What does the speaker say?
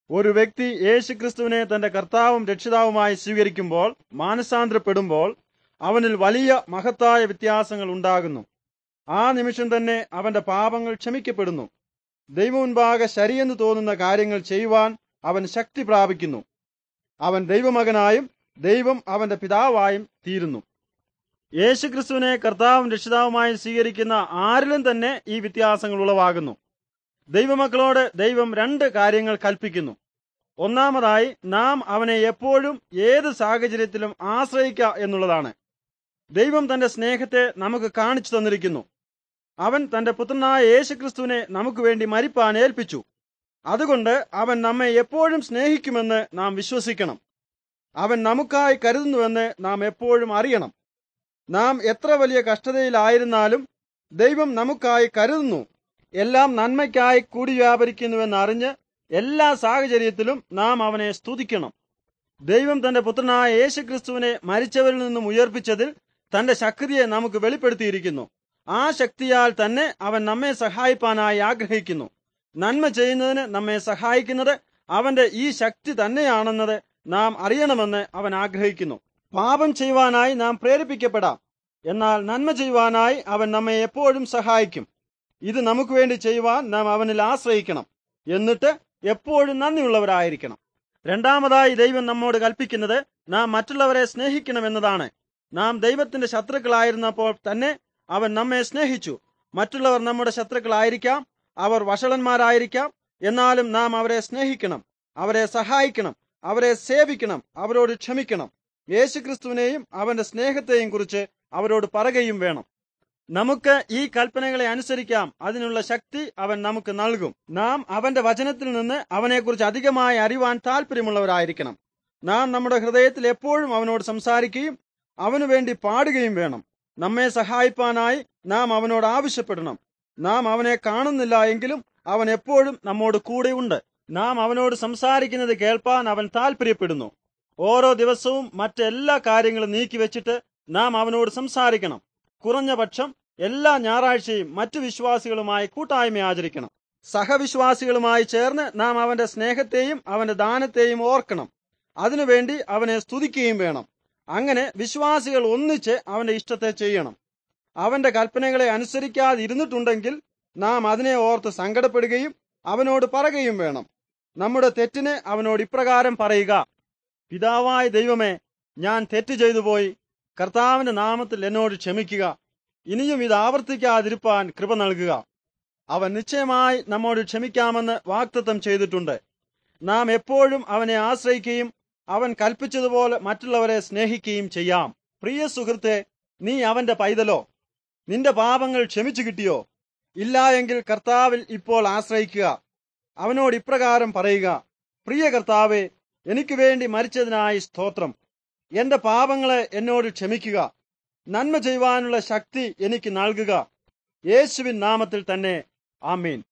ഒരു വ്യക്തി യേശുക്രിസ്തുവിനെ തന്റെ കർത്താവും രക്ഷിതാവുമായി സ്വീകരിക്കുമ്പോൾ മാനസാന്തരപ്പെടുമ്പോൾ അവനിൽ വലിയ മഹത്തായ വ്യത്യാസങ്ങൾ ഉണ്ടാകുന്നു ആ നിമിഷം തന്നെ അവന്റെ പാപങ്ങൾ ക്ഷമിക്കപ്പെടുന്നു ദൈവമുൻപാകെ ശരിയെന്ന് തോന്നുന്ന കാര്യങ്ങൾ ചെയ്യുവാൻ അവൻ ശക്തി പ്രാപിക്കുന്നു അവൻ ദൈവമകനായും ദൈവം അവന്റെ പിതാവായും തീരുന്നു യേശുക്രിസ്തുവിനെ കർത്താവും രക്ഷിതാവുമായി സ്വീകരിക്കുന്ന ആരിലും തന്നെ ഈ വ്യത്യാസങ്ങൾ ഉളവാകുന്നു ദൈവമക്കളോട് ദൈവം രണ്ട് കാര്യങ്ങൾ കൽപ്പിക്കുന്നു ഒന്നാമതായി നാം അവനെ എപ്പോഴും ഏത് സാഹചര്യത്തിലും ആശ്രയിക്കുക എന്നുള്ളതാണ് ദൈവം തന്റെ സ്നേഹത്തെ നമുക്ക് കാണിച്ചു തന്നിരിക്കുന്നു അവൻ തന്റെ പുത്രനായ യേശുക്രിസ്തുവിനെ നമുക്ക് വേണ്ടി മരിപ്പാൻ ഏൽപ്പിച്ചു അതുകൊണ്ട് അവൻ നമ്മെ എപ്പോഴും സ്നേഹിക്കുമെന്ന് നാം വിശ്വസിക്കണം അവൻ നമുക്കായി കരുതുന്നുവെന്ന് നാം എപ്പോഴും അറിയണം നാം എത്ര വലിയ കഷ്ടതയിലായിരുന്നാലും ദൈവം നമുക്കായി കരുതുന്നു എല്ലാം നന്മയ്ക്കായി കൂടി വ്യാപരിക്കുന്നുവെന്ന് അറിഞ്ഞ് എല്ലാ സാഹചര്യത്തിലും നാം അവനെ സ്തുതിക്കണം ദൈവം തന്റെ പുത്രനായ യേശുക്രിസ്തുവിനെ മരിച്ചവരിൽ നിന്നും ഉയർപ്പിച്ചതിൽ തന്റെ ശക്തിയെ നമുക്ക് വെളിപ്പെടുത്തിയിരിക്കുന്നു ആ ശക്തിയാൽ തന്നെ അവൻ നമ്മെ സഹായിപ്പാനായി ആഗ്രഹിക്കുന്നു നന്മ ചെയ്യുന്നതിന് നമ്മെ സഹായിക്കുന്നത് അവന്റെ ഈ ശക്തി തന്നെയാണെന്നത് നാം അറിയണമെന്ന് അവൻ ആഗ്രഹിക്കുന്നു പാപം ചെയ്യുവാനായി നാം പ്രേരിപ്പിക്കപ്പെടാം എന്നാൽ നന്മ ചെയ്യുവാനായി അവൻ നമ്മെ എപ്പോഴും സഹായിക്കും ഇത് നമുക്ക് വേണ്ടി ചെയ്യുവാൻ നാം അവനിൽ ആശ്രയിക്കണം എന്നിട്ട് എപ്പോഴും നന്ദിയുള്ളവരായിരിക്കണം രണ്ടാമതായി ദൈവം നമ്മോട് കൽപ്പിക്കുന്നത് നാം മറ്റുള്ളവരെ സ്നേഹിക്കണമെന്നതാണ് നാം ദൈവത്തിന്റെ ശത്രുക്കളായിരുന്നപ്പോൾ തന്നെ അവൻ നമ്മെ സ്നേഹിച്ചു മറ്റുള്ളവർ നമ്മുടെ ശത്രുക്കളായിരിക്കാം അവർ വഷളന്മാരായിരിക്കാം എന്നാലും നാം അവരെ സ്നേഹിക്കണം അവരെ സഹായിക്കണം അവരെ സേവിക്കണം അവരോട് ക്ഷമിക്കണം യേശുക്രിസ്തുവിനെയും അവന്റെ സ്നേഹത്തെയും കുറിച്ച് അവരോട് പറയുകയും വേണം നമുക്ക് ഈ കൽപ്പനകളെ അനുസരിക്കാം അതിനുള്ള ശക്തി അവൻ നമുക്ക് നൽകും നാം അവന്റെ വചനത്തിൽ നിന്ന് അവനെക്കുറിച്ച് അധികമായി അറിവാൻ താല്പര്യമുള്ളവരായിരിക്കണം നാം നമ്മുടെ ഹൃദയത്തിൽ എപ്പോഴും അവനോട് സംസാരിക്കുകയും അവനു വേണ്ടി പാടുകയും വേണം നമ്മെ സഹായിപ്പാനായി നാം അവനോട് ആവശ്യപ്പെടണം നാം അവനെ കാണുന്നില്ല എങ്കിലും അവൻ എപ്പോഴും നമ്മോട് കൂടെയുണ്ട് നാം അവനോട് സംസാരിക്കുന്നത് കേൾപ്പാൻ അവൻ താല്പര്യപ്പെടുന്നു ഓരോ ദിവസവും മറ്റെല്ലാ കാര്യങ്ങളും നീക്കിവെച്ചിട്ട് നാം അവനോട് സംസാരിക്കണം കുറഞ്ഞ പക്ഷം എല്ലാ ഞായറാഴ്ചയും മറ്റു വിശ്വാസികളുമായി കൂട്ടായ്മ ആചരിക്കണം സഹവിശ്വാസികളുമായി ചേർന്ന് നാം അവന്റെ സ്നേഹത്തെയും അവന്റെ ദാനത്തെയും ഓർക്കണം അതിനുവേണ്ടി അവനെ സ്തുതിക്കുകയും വേണം അങ്ങനെ വിശ്വാസികൾ ഒന്നിച്ച് അവന്റെ ഇഷ്ടത്തെ ചെയ്യണം അവന്റെ കൽപ്പനകളെ അനുസരിക്കാതിരുന്നിട്ടുണ്ടെങ്കിൽ നാം അതിനെ ഓർത്ത് സങ്കടപ്പെടുകയും അവനോട് പറയുകയും വേണം നമ്മുടെ തെറ്റിന് അവനോട് ഇപ്രകാരം പറയുക പിതാവായ ദൈവമേ ഞാൻ തെറ്റ് ചെയ്തു പോയി കർത്താവിന്റെ നാമത്തിൽ എന്നോട് ക്ഷമിക്കുക ഇനിയും ഇത് ആവർത്തിക്കാതിരിപ്പാൻ കൃപ നൽകുക അവൻ നിശ്ചയമായി നമ്മോട് ക്ഷമിക്കാമെന്ന് വാക്തത്വം ചെയ്തിട്ടുണ്ട് നാം എപ്പോഴും അവനെ ആശ്രയിക്കുകയും അവൻ കൽപ്പിച്ചതുപോലെ മറ്റുള്ളവരെ സ്നേഹിക്കുകയും ചെയ്യാം പ്രിയ സുഹൃത്തെ നീ അവന്റെ പൈതലോ നിന്റെ പാപങ്ങൾ ക്ഷമിച്ചു കിട്ടിയോ ഇല്ല എങ്കിൽ കർത്താവിൽ ഇപ്പോൾ ആശ്രയിക്കുക അവനോട് ഇപ്രകാരം പറയുക പ്രിയ കർത്താവെ എനിക്ക് വേണ്ടി മരിച്ചതിനായി സ്തോത്രം എന്റെ പാപങ്ങളെ എന്നോട് ക്ഷമിക്കുക നന്മ ചെയ്യുവാനുള്ള ശക്തി എനിക്ക് നൽകുക യേശുവിൻ നാമത്തിൽ തന്നെ ആമീൻ